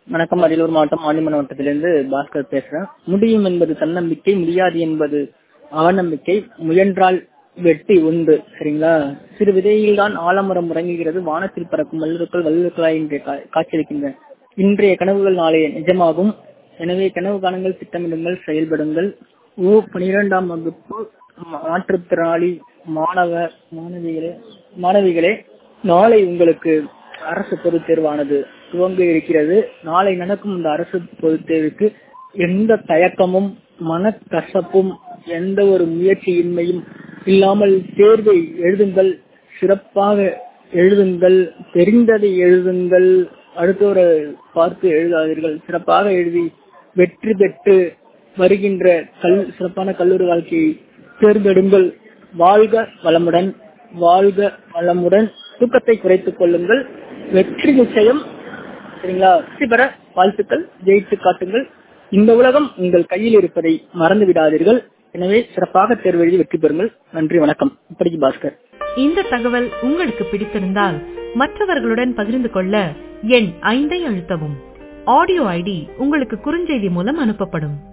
வணக்கம் அரியலூர் மாவட்டம் ஆண்டிமன் மாவட்டத்திலிருந்து பாஸ்கர் பேசுறேன் முடியும் என்பது தன்னம்பிக்கை முடியாது என்பது அவநம்பிக்கை முயன்றால் வெற்றி உண்டு சரிங்களா சிறு விதையில் தான் ஆலமரம் உறங்குகிறது வானத்தில் பறக்கும் வல்லுக்கள் வல்லுக்களாய் இன்றைய கா- காட்சியளிக்கின்றன இன்றைய கனவுகள் நாளைய நிஜமாகும் எனவே கனவு காணுங்கள் திட்டமிடுங்கள் செயல்படுங்கள் ஓ பனிரெண்டாம் வகுப்பு மாற்றுத்திறனாளி மாணவ மாணவிகளே மாணவிகளே நாளை உங்களுக்கு அரசு பொதுத் தேர்வானது துவங்க இருக்கிறது நாளை நடக்கும் இந்த அரசு பொதுத் தேர்வுக்கு எந்த தயக்கமும் மனக்கசப்பும் எந்த ஒரு முயற்சியின்மையும் இல்லாமல் தேர்வை எழுதுங்கள் சிறப்பாக எழுதுங்கள் தெரிந்ததை எழுதுங்கள் அடுத்தவரை பார்த்து எழுதாதீர்கள் சிறப்பாக எழுதி வெற்றி பெற்று வருகின்ற கல் சிறப்பான கல்லூரி வாழ்க்கையை தேர்ந்தெடுங்கள் வாழ்க வளமுடன் வாழ்க வளமுடன் தூக்கத்தை குறைத்துக் கொள்ளுங்கள் வெற்றி நிச்சயம் சரிங்களா வெற்றி பெற வாழ்த்துக்கள் ஜெயித்து காட்டுங்கள் இந்த உலகம் உங்கள் கையில் இருப்பதை மறந்து விடாதீர்கள் எனவே சிறப்பாக தேர்வு எழுதி வெற்றி பெறுங்கள் நன்றி வணக்கம் இப்படிக்கு பாஸ்கர் இந்த தகவல் உங்களுக்கு பிடித்திருந்தால் மற்றவர்களுடன் பகிர்ந்து கொள்ள எண் ஐந்தை அழுத்தவும் ஆடியோ ஐடி உங்களுக்கு குறுஞ்செய்தி மூலம் அனுப்பப்படும்